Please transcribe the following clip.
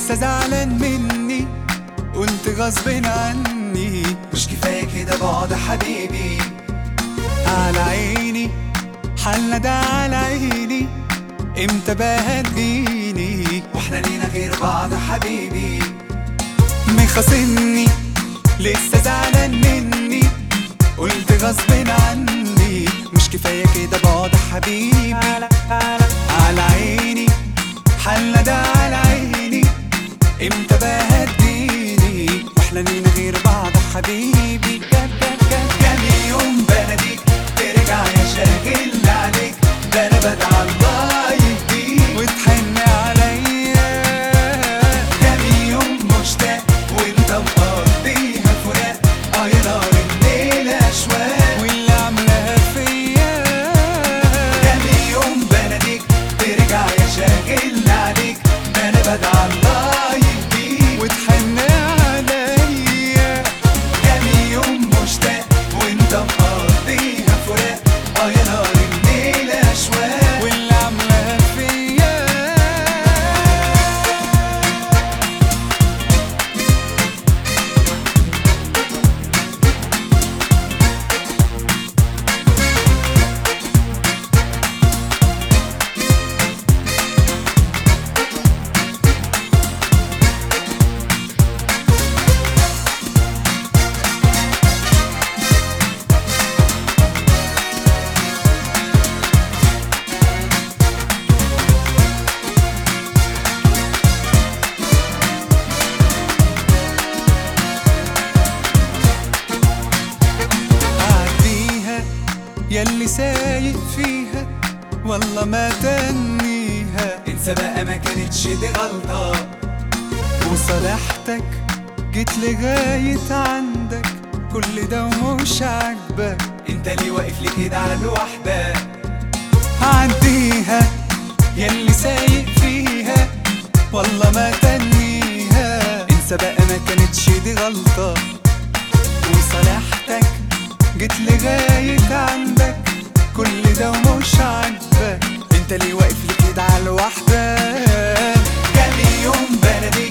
لسه زعلان مني قلت غصب عني مش كفاية كده بعد حبيبي على عيني حالنا ده على عيني امتى بقى هتجيني واحنا لينا غير بعض حبيبي مخاصمني لسه زعلان مني قلت غصب عني مش كفاية كده بعد حبيبي على عيني حالنا ده على عيني امتى بقى هتجيني واحنا لينا غير بعض حبيبي كام يوم بناديك ترجع يا شاغل عليك ده انا بدعى الله يهديك وتحن عليا كام يوم مشتاق وانت مقضيها فراق اه يا نار الليل اشواق واللي عاملاها فيا كام يوم بناديك ترجع يا شاغل عليك ده انا بدعى الله يهديك وتحن عليا كام يوم مشتاق وانت مقضيها فراق اه يا نار الليل اشواق واللي عاملاها فيا عديها ياللي سايق فيها والله ما تنيها انسى بقى ما كانتش دي غلطة وصالحتك جيت لغاية عندك كل ده ومش عاجبك انت ليه واقف لي كده على الوحدة عديها ياللي سايق فيها والله ما تنيها انسى بقى ما كانتش دي غلطة وصالحتك جيت لغاية عندك كل ده ومش عاجبك انت ليه واقف لي كده على الوحدة كام يوم بناديك